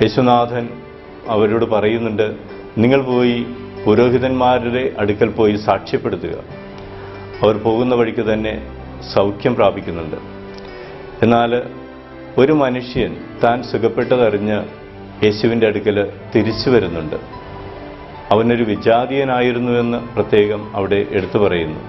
യേശുനാഥൻ അവരോട് പറയുന്നുണ്ട് നിങ്ങൾ പോയി പുരോഹിതന്മാരുടെ അടുക്കൽ പോയി സാക്ഷ്യപ്പെടുത്തുക അവർ പോകുന്ന വഴിക്ക് തന്നെ സൗഖ്യം പ്രാപിക്കുന്നുണ്ട് എന്നാൽ ഒരു മനുഷ്യൻ താൻ സുഖപ്പെട്ടതറിഞ്ഞ് യേശുവിൻ്റെ അടുക്കൽ തിരിച്ചു വരുന്നുണ്ട് അവനൊരു വിജാതീയനായിരുന്നുവെന്ന് പ്രത്യേകം അവിടെ എടുത്തു പറയുന്നു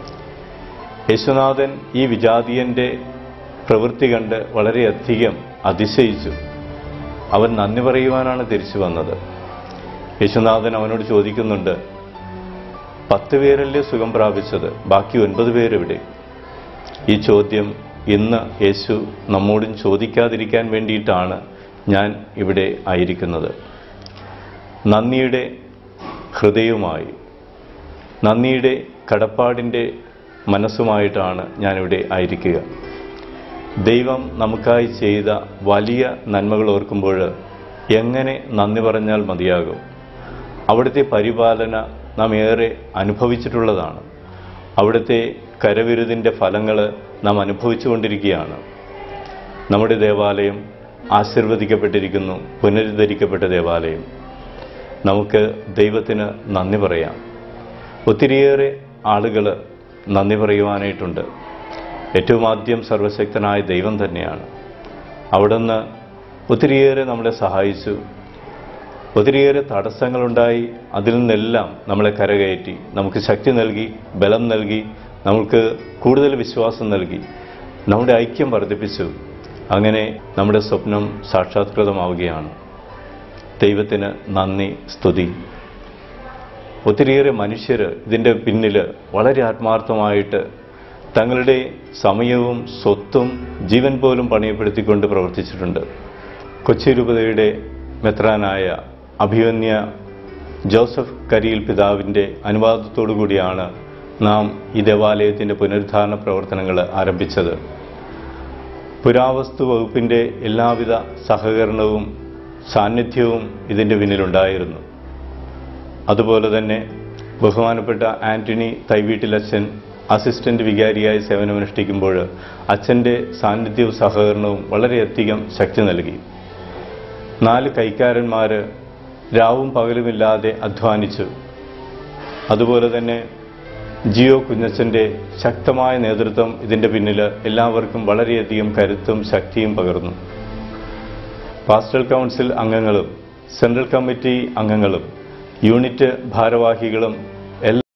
യേശുനാഥൻ ഈ വിജാതീയന്റെ പ്രവൃത്തി കണ്ട് വളരെയധികം അതിശയിച്ചു അവൻ നന്ദി പറയുവാനാണ് തിരിച്ചു വന്നത് യേശുനാഥൻ അവനോട് ചോദിക്കുന്നുണ്ട് പത്ത് പേരല്ലേ സുഖം പ്രാപിച്ചത് ബാക്കി ഒൻപത് പേരെവിടെ ഈ ചോദ്യം ഇന്ന് യേശു നമ്മോടും ചോദിക്കാതിരിക്കാൻ വേണ്ടിയിട്ടാണ് ഞാൻ ഇവിടെ ആയിരിക്കുന്നത് നന്ദിയുടെ ഹൃദയവുമായി നന്ദിയുടെ കടപ്പാടിൻ്റെ മനസ്സുമായിട്ടാണ് ഞാനിവിടെ ആയിരിക്കുക ദൈവം നമുക്കായി ചെയ്ത വലിയ നന്മകൾ ഓർക്കുമ്പോൾ എങ്ങനെ നന്ദി പറഞ്ഞാൽ മതിയാകും അവിടുത്തെ പരിപാലന നാം ഏറെ അനുഭവിച്ചിട്ടുള്ളതാണ് അവിടുത്തെ കരവിരുതിൻ്റെ ഫലങ്ങൾ നാം അനുഭവിച്ചുകൊണ്ടിരിക്കുകയാണ് നമ്മുടെ ദേവാലയം ആശീർവദിക്കപ്പെട്ടിരിക്കുന്നു പുനരുദ്ധരിക്കപ്പെട്ട ദേവാലയം നമുക്ക് ദൈവത്തിന് നന്ദി പറയാം ഒത്തിരിയേറെ ആളുകൾ നന്ദി പറയുവാനായിട്ടുണ്ട് ഏറ്റവും ആദ്യം സർവശക്തനായ ദൈവം തന്നെയാണ് അവിടുന്ന് ഒത്തിരിയേറെ നമ്മളെ സഹായിച്ചു ഒത്തിരിയേറെ തടസ്സങ്ങളുണ്ടായി അതിൽ നിന്നെല്ലാം നമ്മളെ കരകയറ്റി നമുക്ക് ശക്തി നൽകി ബലം നൽകി നമുക്ക് കൂടുതൽ വിശ്വാസം നൽകി നമ്മുടെ ഐക്യം വർദ്ധിപ്പിച്ചു അങ്ങനെ നമ്മുടെ സ്വപ്നം സാക്ഷാത്കൃതമാവുകയാണ് ദൈവത്തിന് നന്ദി സ്തുതി ഒത്തിരിയേറെ മനുഷ്യർ ഇതിൻ്റെ പിന്നിൽ വളരെ ആത്മാർത്ഥമായിട്ട് തങ്ങളുടെ സമയവും സ്വത്തും ജീവൻ പോലും പണയപ്പെടുത്തിക്കൊണ്ട് പ്രവർത്തിച്ചിട്ടുണ്ട് കൊച്ചി രൂപതയുടെ മെത്രാനായ അഭിമന്യ ജോസഫ് കരിയിൽ പിതാവിൻ്റെ അനുവാദത്തോടു കൂടിയാണ് നാം ഈ ദേവാലയത്തിൻ്റെ പുനരുദ്ധാരണ പ്രവർത്തനങ്ങൾ ആരംഭിച്ചത് പുരാവസ്തു വകുപ്പിൻ്റെ എല്ലാവിധ സഹകരണവും സാന്നിധ്യവും ഇതിൻ്റെ പിന്നിലുണ്ടായിരുന്നു അതുപോലെ തന്നെ ബഹുമാനപ്പെട്ട ആന്റണി തൈവീട്ടിലച്ഛൻ അസിസ്റ്റന്റ് വികാരിയായി സേവനമനുഷ്ഠിക്കുമ്പോൾ അച്ഛൻ്റെ സാന്നിധ്യവും സഹകരണവും വളരെയധികം ശക്തി നൽകി നാല് കൈക്കാരന്മാർ രാവും പകലുമില്ലാതെ അധ്വാനിച്ചു അതുപോലെ തന്നെ ജിയോ കുഞ്ഞച്ചൻ്റെ ശക്തമായ നേതൃത്വം ഇതിൻ്റെ പിന്നിൽ എല്ലാവർക്കും വളരെയധികം കരുത്തും ശക്തിയും പകർന്നു പാസ്റ്റൽ കൗൺസിൽ അംഗങ്ങളും സെൻട്രൽ കമ്മിറ്റി അംഗങ്ങളും യൂണിറ്റ് ഭാരവാഹികളും